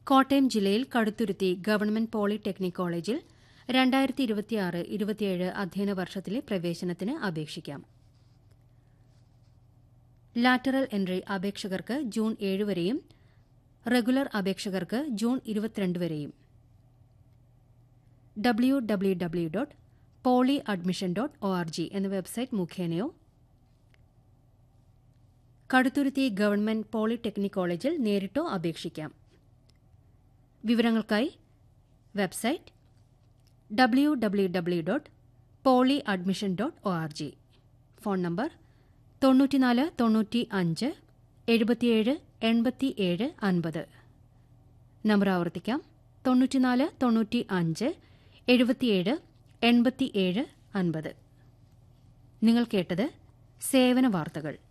കോട്ടയം ജില്ലയിൽ Kaduthuruthy government polytechnic കോളേജിൽ രണ്ടായിരത്തി ഇരുപത്തിയാറ് ഇരുപത്തിയേഴ് അധ്യയന വർഷത്തിലെ പ്രവേശനത്തിന് അപേക്ഷിക്കാം ലാറ്ററൽ എൻട്രി അപേക്ഷകർക്ക് ജൂൺ ഏഴ് വരെയും റെഗുലർ അപേക്ഷകർക്ക് ജൂൺ ഇരുപത്തിരണ്ട് വരെയും W W W dot poly admission dot O R G എന്ന വെബ്സൈറ്റ് മുഖേനയോ കടുത്തുരുത്തി ഗവൺമെന്റ് പോളിടെക്നിക് കോളേജിൽ നേരിട്ടോ അപേക്ഷിക്കാം വിവരങ്ങൾക്കായി website W W W dot poly admission dot O R G phone number തൊണ്ണൂറ്റിനാല് തൊണ്ണൂറ്റി അഞ്ച് എഴുപത്തിയേഴ് എൺപത്തിയേഴ് അൻപത് നമ്പർ ആവർത്തിക്കാം തൊണ്ണൂറ്റിനാല് തൊണ്ണൂറ്റി അഞ്ച് എഴുപത്തിയേഴ് എൺപത്തിയേഴ് അൻപത് നിങ്ങൾ കേട്ടത് സേവന വാർത്തകൾ